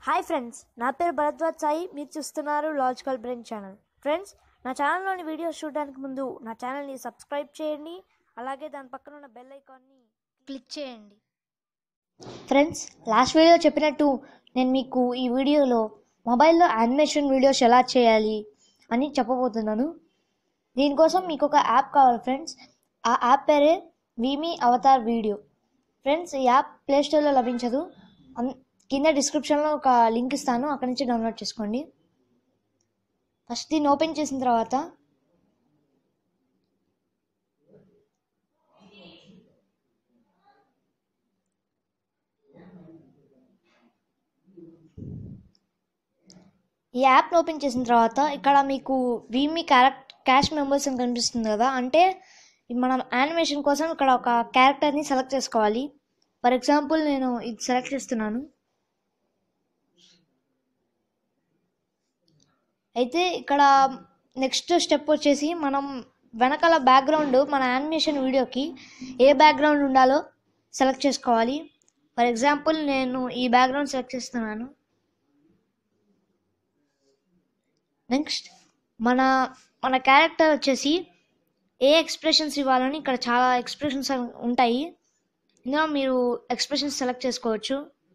hi friends నా పేరు భరద్వాజ్ సాయి మీరు చూస్తున్నారు లాజికల్ బ్రెయిన్ ఛానల్ ఫ్రెండ్స్ నా ఛానల్లోని వీడియోస్ చూడడానికి ముందు నా ఛానల్ని సబ్స్క్రైబ్ చేయండి అలాగే దాని పక్కన ఉన్న బెల్ ఐకాన్ని క్లిక్ చేయండి ఫ్రెండ్స్ లాస్ట్ వీడియో చెప్పినట్టు నేను మీకు ఈ వీడియోలో మొబైల్లో యానిమేషన్ వీడియోస్ ఎలా చేయాలి అని చెప్పబోతున్నాను దీనికోసం మీకు ఒక యాప్ కావాలి ఫ్రెండ్స్ ఆ యాప్ పేరే వీమీ అవతార్ వీడియో ఫ్రెండ్స్ ఈ యాప్ ప్లేస్టోర్లో లభించదు అన్- కింద డిస్క్రిప్షన్లో ఒక లింక్ ఇస్తాను అక్కడి నుంచి డౌన్లోడ్ చేసుకోండి ఫస్ట్ దీన్ని ఓపెన్ చేసిన తర్వాత ఈ యాప్ని ఓపెన్ చేసిన తర్వాత ఇక్కడ మీకు వీమీ క్యారెక్ట్ క్యాష్ మెంబర్స్ అని కనిపిస్తుంది కదా అంటే మనం యానిమేషన్ కోసం ఇక్కడ ఒక క్యారెక్టర్ని సెలెక్ట్ చేసుకోవాలి ఫర్ ఎగ్జాంపుల్ నేను ఇది సెలెక్ట్ చేస్తున్నాను అయితే ఇక్కడ నెక్స్ట్ స్టెప్ వచ్చేసి మనం వెనకాల బ్యాక్గ్రౌండ్ మన యానిమేషన్ వీడియోకి ఏ బ్యాక్గ్రౌండ్ ఉండాలో సెలెక్ట్ చేసుకోవాలి ఫర్ ఎగ్జాంపుల్ నేను ఈ బ్యాక్గ్రౌండ్ సెలెక్ట్ చేస్తున్నాను నెక్స్ట్ మన మన క్యారెక్టర్ వచ్చేసి ఏ ఎక్స్ప్రెషన్స్ ఇవ్వాలని ఇక్కడ చాలా ఎక్స్ప్రెషన్స్ ఉంటాయి ఇందులో మీరు ఎక్స్ప్రెషన్స్ సెలెక్ట్ చేసుకోవచ్చు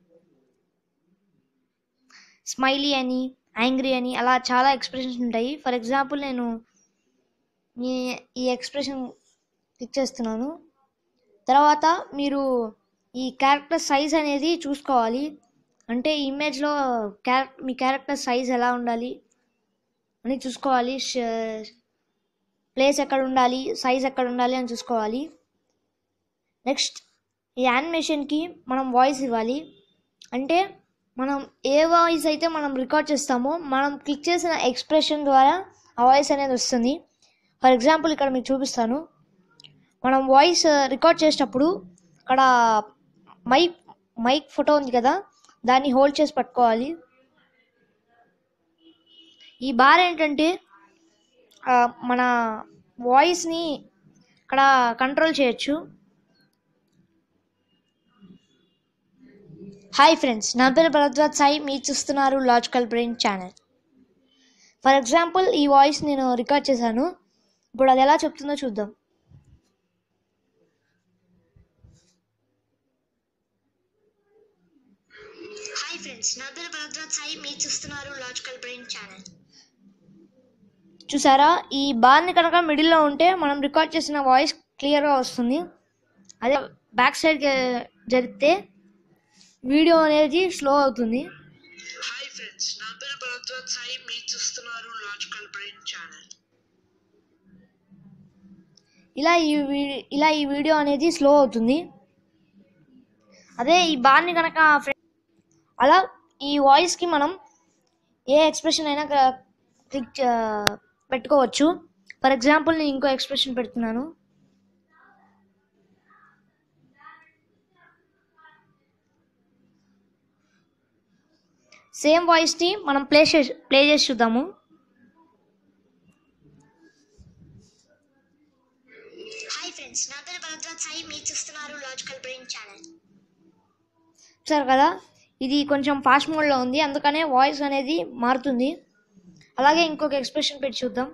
స్మైలీ అని యాంగ్రీ అని అలా చాలా ఎక్స్ప్రెషన్స్ ఉంటాయి ఫర్ ఎగ్జాంపుల్ నేను ఈ ఈ ఎక్స్ప్రెషన్ క్లిక్ చేస్తున్నాను తర్వాత మీరు ఈ క్యారెక్టర్ సైజ్ అనేది చూసుకోవాలి అంటే ఇమేజ్లో క్యారెక్ మీ క్యారెక్టర్ సైజ్ ఎలా ఉండాలి అని చూసుకోవాలి ప్లేస్ ఎక్కడ ఉండాలి సైజ్ ఎక్కడ ఉండాలి అని చూసుకోవాలి నెక్స్ట్ ఈ యానిమేషన్కి మనం వాయిస్ ఇవ్వాలి అంటే మనం ఏ వాయిస్ అయితే మనం రికార్డ్ చేస్తామో మనం క్లిక్ చేసిన ఎక్స్ప్రెషన్ ద్వారా ఆ వాయిస్ అనేది వస్తుంది ఫర్ ఎగ్జాంపుల్ ఇక్కడ మీకు చూపిస్తాను మనం వాయిస్ రికార్డ్ చేసేటప్పుడు ఇక్కడ మైక్ మైక్ ఫోటో ఉంది కదా దాన్ని హోల్డ్ చేసి పట్టుకోవాలి ఈ బార్ ఏంటంటే ఆ, మన వాయిస్ని ఇక్కడ కంట్రోల్ చేయొచ్చు హాయ్ ఫ్రెండ్స్ నా పేరు భరద్వాజ్ సాయి మీరు చూస్తున్నారు logical brain channel for example ఈ వాయిస్ నేను రికార్డ్ చేశాను ఇప్పుడు అది ఎలా చెప్తుందో చూద్దాం హాయ్ ఫ్రెండ్స్ నా పేరు భరద్వాజ్ సాయి మీరు చూస్తున్నారు లాజికల్ బ్రెయిన్ ఛానల్ చూసారా ఈ బార్ని కనుక మిడిల్లో ఉంటే మనం రికార్డ్ చేసిన వాయిస్ క్లియర్గా వస్తుంది అదే బ్యాక్ సైడ్కి జరిగితే వీడియో అనేది స్లో అవుతుంది హాయ్ ఫ్రెండ్స్ నా పేరు భరద్వాజ్ సాయి మీరు చూస్తున్నారు లాజికల్ బ్రెయిన్ ఛానల్ ఇలా ఈ వీ- ఇలా ఈ వీడియో అనేది స్లో అవుతుంది అదే ఈ బార్ని కనుక ఫ్రె- అలా ఈ వాయిస్కి మనం ఏ ఎక్స్ప్రెషన్ అయినా క- క్లిక్ చే- పెట్టుకోవచ్చు ఫర్ ఎగ్జాంపుల్ నేను ఇంకో ఎక్స్ప్రెషన్ పెడుతున్నాను సేమ్ వాయిస్ని మనం ప్లే చేసి ప్లే చేసి చూద్దాము హాయ్ ఫ్రెండ్స్ నా పేరు భరద్వాజ్ సాయి మీరు చూస్తున్నారు లాజికల్ బ్రెయిన్ ఛానల్ చూసారు కదా ఇది కొంచెం ఫాస్ట్ మోడ్లో ఉంది అందుకనే వాయిస్ అనేది మారుతుంది అలాగే ఇంకొక ఎక్స్ప్రెషన్ పెట్టి చూద్దాం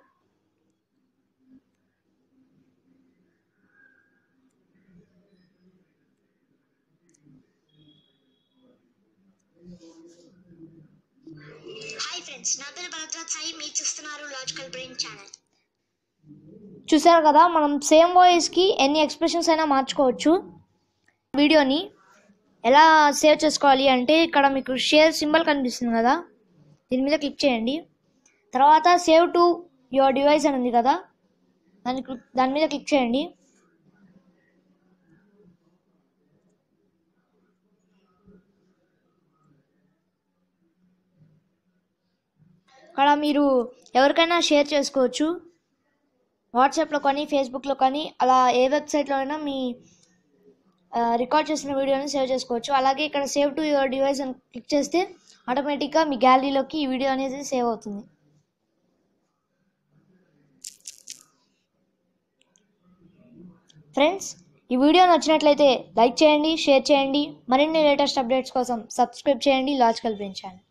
హాయ్ ఫ్రెండ్స్ నా పేరు భరద్వాజ్ సాయి మీరు చూస్తున్నారు లాజికల్ బ్రెయిన్ ఛానల్ చూసారు కదా మనం సేమ్ వాయిస్కి ఎన్ని ఎక్స్ప్రెషన్స్ అయినా మార్చుకోవచ్చు వీడియోని ఎలా సేవ్ చేసుకోవాలి అంటే ఇక్కడ మీకు షేర్ సింబల్ కనిపిస్తుంది కదా దీని మీద క్లిక్ చేయండి తర్వాత సేవ్ టు యువర్ డివైస్ అని ఉంది కదా దాన్ని క్లిక్ దాని మీద క్లిక్ చేయండి ఇక్కడ మీరు ఎవరికైనా షేర్ చేసుకోవచ్చు వాట్సాప్లో కానీ ఫేస్బుక్లో కానీ అలా ఏ వెబ్సైట్లో అయినా మీ ఆ, రికార్డ్ చేసిన వీడియోని సేవ్ చేసుకోవచ్చు అలాగే ఇక్కడ సేవ్ టు యువర్ డివైస్ అని క్లిక్ చేస్తే ఆటోమేటిక్గా మీ గ్యాలరీలోకి ఈ వీడియో అనేది సేవ్ అవుతుంది ఫ్రెండ్స్ ఈ వీడియో నచ్చినట్లయితే లైక్ చేయండి షేర్ చేయండి మరిన్ని లేటెస్ట్ అప్డేట్స్ కోసం సబ్స్క్రైబ్ చేయండి లాజికల్ బ్రెయిన్ ఛానల్